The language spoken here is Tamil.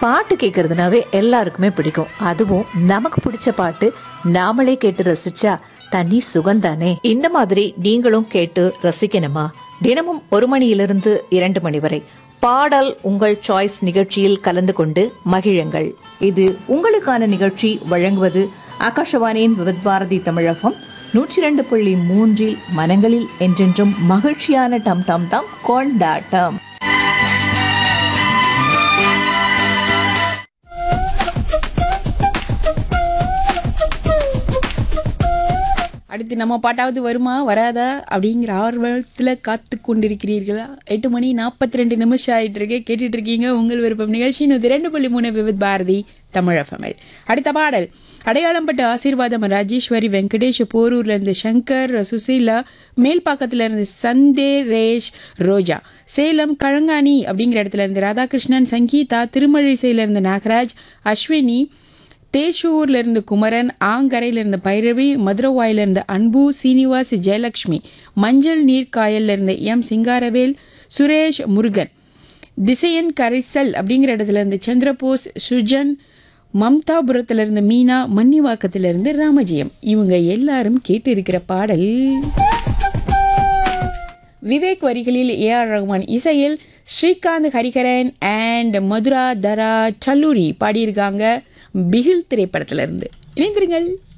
பாட்டு கேட்கறதுனாவே எல்லாருக்குமே பிடிக்கும் அதுவும் நமக்கு பிடிச்ச பாட்டு நாமளே கேட்டு ரசிச்சா தனி சுகந்தானே இந்த மாதிரி நீங்களும் கேட்டு ரசிக்கணுமா தினமும் ஒரு மணியிலிருந்து இரண்டு மணி வரை பாடல் உங்கள் சாய்ஸ் நிகழ்ச்சியில் கலந்து கொண்டு மகிழுங்கள் இது உங்களுக்கான நிகழ்ச்சி வழங்குவது ஆகாஷவாணியின் விவித் பாரதி தமிழகம் நூற்றி ரெண்டு புள்ளி மூன்றில் மனங்களில் என்றென்றும் மகிழ்ச்சியான டம் டம் டம் கொண்டாட்டம் அடுத்து நம்ம பாட்டாவது வருமா வராதா அப்படிங்கிற ஆர்வத்தில் காத்து கொண்டிருக்கிறீர்களா எட்டு மணி நாற்பத்தி ரெண்டு நிமிஷம் ஆயிட்டு இருக்கு கேட்டுட்டு இருக்கீங்க உங்கள் விருப்பம் நிகழ்ச்சி நூற்றி ரெண்டு புள்ளி மூணு விவித் பாரதி தமிழஃபமல் அடுத்த பாடல் அடையாளம் பட்ட ஆசீர்வாதம் ராஜேஸ்வரி வெங்கடேஷ் போரூர்ல இருந்து சங்கர் சுசீலா மேல்பாக்கத்துல இருந்து சந்தேரேஷ் ரோஜா சேலம் கழங்காணி அப்படிங்கிற இடத்துல இருந்து ராதாகிருஷ்ணன் சங்கீதா திருமழிசையில இருந்து நாகராஜ் அஸ்வினி தேஷூர்ல இருந்து குமரன் ஆங்கரையில இருந்து பைரவி மதுரவாயில இருந்து அன்பு சீனிவாஸ் ஜெயலக்ஷ்மி மஞ்சள் நீர்க்காயல்ல இருந்து எம் சிங்காரவேல் சுரேஷ் முருகன் திசையன் கரிசல் அப்படிங்கிற இடத்துல இருந்து சந்திரபோஸ் சுஜன் மம்தாபுரத்துல இருந்து மீனா மன்னிவாக்கத்துல இருந்து ராமஜெயம் இவங்க எல்லாரும் கேட்டு இருக்கிற பாடல் விவேக் வரிகளில் ஏ ஆர் ரஹ்மான் இசையில் ஸ்ரீகாந்த் ஹரிஹரன் அண்ட் மதுரா தரா சல்லூரி பாடியிருக்காங்க பிகில் திரைப்படத்திலிருந்து இணைந்திருங்கள்